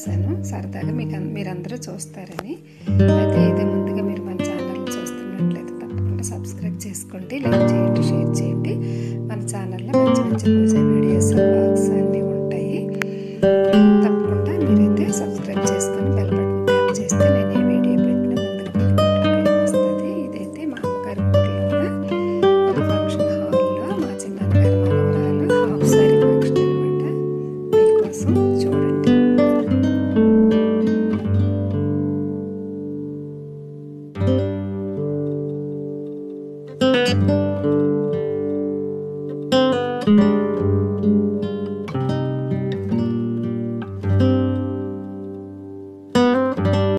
చేశాను సరదాగా మీకు అన్- మీరందరూ చూస్తారని అయితే ఇది ముందుగా మీరు మన ఛానల్ చూస్తున్నట్లయితే తప్పకుండా సబ్స్క్రైబ్ చేసుకోండి లైక్ చేయండి షేర్ చేయండి మన ఛానల్లో మంచి మంచి పూజ